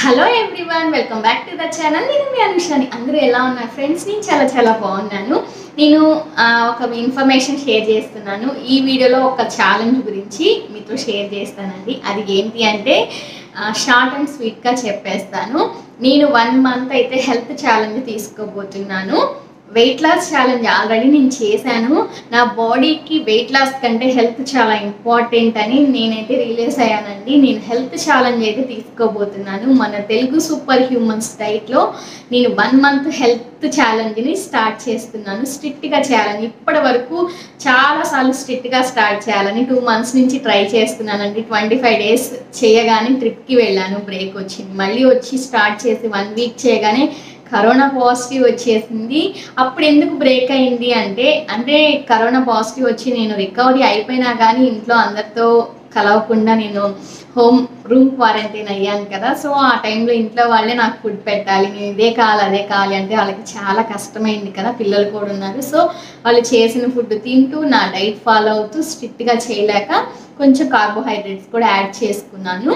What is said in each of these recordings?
hello everyone welcome back to the channel నేను మీ అనుషాని అందరూ ఎలా ఉన్నారు ఫ్రెండ్స్ నేను చాలా చాలా బాగున్నాను నేను ఆ, ఒక ఇన్ఫర్మేషన్ షేర్ చేస్తున్నాను ఈ వీడియోలో ఒక ఛాలెంజ్ గురించి మీతో షేర్ చేస్తానండి అది ఏంటి అంటే షార్ట్ అండ్ స్వీట్గా చెప్పేస్తాను నేను వన్ మంత్ అయితే హెల్త్ ఛాలెంజ్ తీసుకోబోతున్నాను వెయిట్ లాస్ ఛాలెంజ్ ఆల్రెడీ నేను చేశాను నా బాడీకి వెయిట్ లాస్ కంటే హెల్త్ చాలా ఇంపార్టెంట్ అని నేనైతే రియలైజ్ అయ్యానండి నేను హెల్త్ ఛాలెంజ్ అయితే తీసుకోబోతున్నాను మన తెలుగు సూపర్ హ్యూమన్స్ డైట్లో నేను వన్ మంత్ హెల్త్ ఛాలెంజ్ని స్టార్ట్ చేస్తున్నాను స్ట్రిక్ట్గా చేయాలని ఇప్పటి వరకు చాలాసార్లు స్ట్రిక్ట్గా స్టార్ట్ చేయాలని టూ మంత్స్ నుంచి ట్రై చేస్తున్నానండి ట్వంటీ ఫైవ్ డేస్ చేయగానే ట్రిప్కి వెళ్ళాను బ్రేక్ వచ్చింది మళ్ళీ వచ్చి స్టార్ట్ చేసి వన్ వీక్ చేయగానే కరోనా పాజిటివ్ వచ్చేసింది అప్పుడు ఎందుకు బ్రేక్ అయింది అంటే అంటే కరోనా పాజిటివ్ వచ్చి నేను రికవరీ అయిపోయినా కానీ ఇంట్లో అందరితో కలవకుండా నేను హోమ్ రూమ్ క్వారంటైన్ అయ్యాను కదా సో ఆ టైంలో ఇంట్లో వాళ్ళే నాకు ఫుడ్ పెట్టాలి నేను ఇదే కావాలి అదే కావాలి అంటే వాళ్ళకి చాలా కష్టమైంది కదా పిల్లలు కూడా ఉన్నారు సో వాళ్ళు చేసిన ఫుడ్ తింటూ నా డైట్ ఫాలో అవుతూ స్ట్రిక్ట్గా చేయలేక కొంచెం కార్బోహైడ్రేట్స్ కూడా యాడ్ చేసుకున్నాను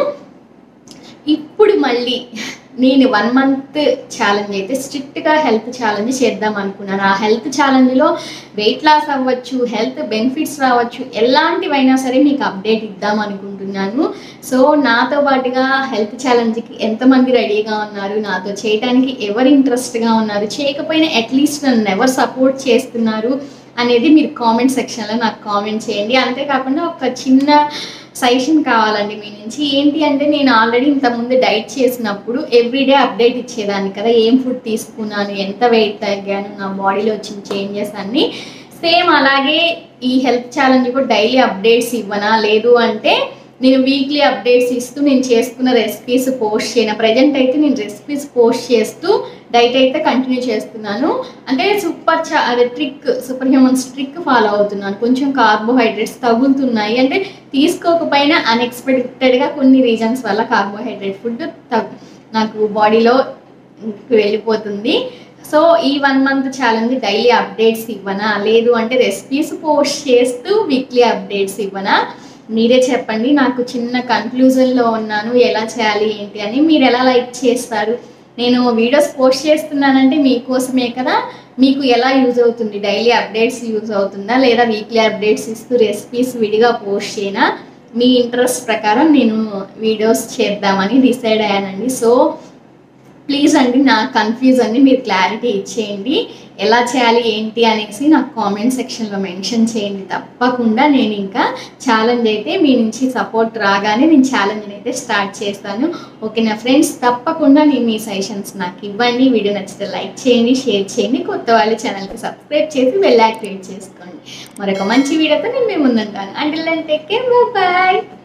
ఇప్పుడు మళ్ళీ నేను వన్ మంత్ ఛాలెంజ్ అయితే స్ట్రిక్ట్గా హెల్త్ ఛాలెంజ్ చేద్దాం అనుకున్నాను ఆ హెల్త్ ఛాలెంజ్లో వెయిట్ లాస్ అవ్వచ్చు హెల్త్ బెనిఫిట్స్ రావచ్చు ఎలాంటివైనా సరే మీకు అప్డేట్ ఇద్దాం అనుకుంటున్నాను సో నాతో పాటుగా హెల్త్ ఛాలెంజ్కి ఎంతమంది రెడీగా ఉన్నారు నాతో చేయడానికి ఎవరు ఇంట్రెస్ట్గా ఉన్నారు చేయకపోయినా అట్లీస్ట్ నన్ను ఎవరు సపోర్ట్ చేస్తున్నారు అనేది మీరు కామెంట్ సెక్షన్లో నాకు కామెంట్ చేయండి అంతేకాకుండా ఒక చిన్న సజెషన్ కావాలండి మీ నుంచి ఏంటి అంటే నేను ఆల్రెడీ ఇంతకుముందు డైట్ చేసినప్పుడు ఎవ్రీడే అప్డేట్ ఇచ్చేదాన్ని కదా ఏం ఫుడ్ తీసుకున్నాను ఎంత వెయిట్ తగ్గాను నా బాడీలో వచ్చిన చేంజెస్ అన్ని సేమ్ అలాగే ఈ హెల్త్ ఛాలెంజ్ కూడా డైలీ అప్డేట్స్ ఇవ్వనా లేదు అంటే నేను వీక్లీ అప్డేట్స్ ఇస్తూ నేను చేసుకున్న రెసిపీస్ పోస్ట్ చేయను ప్రజెంట్ అయితే నేను రెసిపీస్ పోస్ట్ చేస్తూ డైట్ అయితే కంటిన్యూ చేస్తున్నాను అంటే సూపర్ చా అదే trick super humans trick follow అవుతున్నాను కొంచెం కార్బోహైడ్రేట్స్ తగులుతున్నాయి అంటే తీసుకోకపోయినా అన్ఎక్స్పెక్టెడ్గా కొన్ని రీజన్స్ వల్ల కార్బోహైడ్రేట్ ఫుడ్ తగ్గు నాకు బాడీలో వెళ్ళిపోతుంది సో ఈ one month challenge daily updates ఇవ్వనా లేదు అంటే రెసిపీస్ పోస్ట్ చేస్తూ వీక్లీ అప్డేట్స్ ఇవ్వనా మీరే చెప్పండి నాకు చిన్న కన్క్లూజన్లో ఉన్నాను ఎలా చేయాలి ఏంటి అని మీరు ఎలా లైక్ చేస్తారు నేను వీడియోస్ పోస్ట్ చేస్తున్నానంటే మీకోసమే కదా మీకు ఎలా యూజ్ అవుతుంది డైలీ అప్డేట్స్ యూజ్ అవుతుందా లేదా వీక్లీ అప్డేట్స్ ఇస్తూ రెసిపీస్ విడిగా పోస్ట్ చేయనా మీ ఇంట్రెస్ట్ ప్రకారం నేను వీడియోస్ చేద్దామని డిసైడ్ అయ్యానండి సో ప్లీజ్ అండి నా కన్ఫ్యూజన్ని మీరు క్లారిటీ ఇచ్చేయండి ఎలా చేయాలి ఏంటి అనేసి నాకు కామెంట్ సెక్షన్లో మెన్షన్ చేయండి తప్పకుండా నేను ఇంకా ఛాలెంజ్ అయితే మీ నుంచి సపోర్ట్ రాగానే నేను ఛాలెంజ్ని అయితే స్టార్ట్ చేస్తాను ఓకే నా ఫ్రెండ్స్ తప్పకుండా నేను మీ సజెషన్స్ నాకు ఇవ్వండి వీడియో నచ్చితే లైక్ చేయండి షేర్ చేయండి కొత్త వాళ్ళ ఛానల్కి సబ్స్క్రైబ్ చేసి బెల్ యాక్టివేట్ చేసుకోండి మరొక మంచి వీడియోతో నేను మేము ముందుంటాను until then take care bye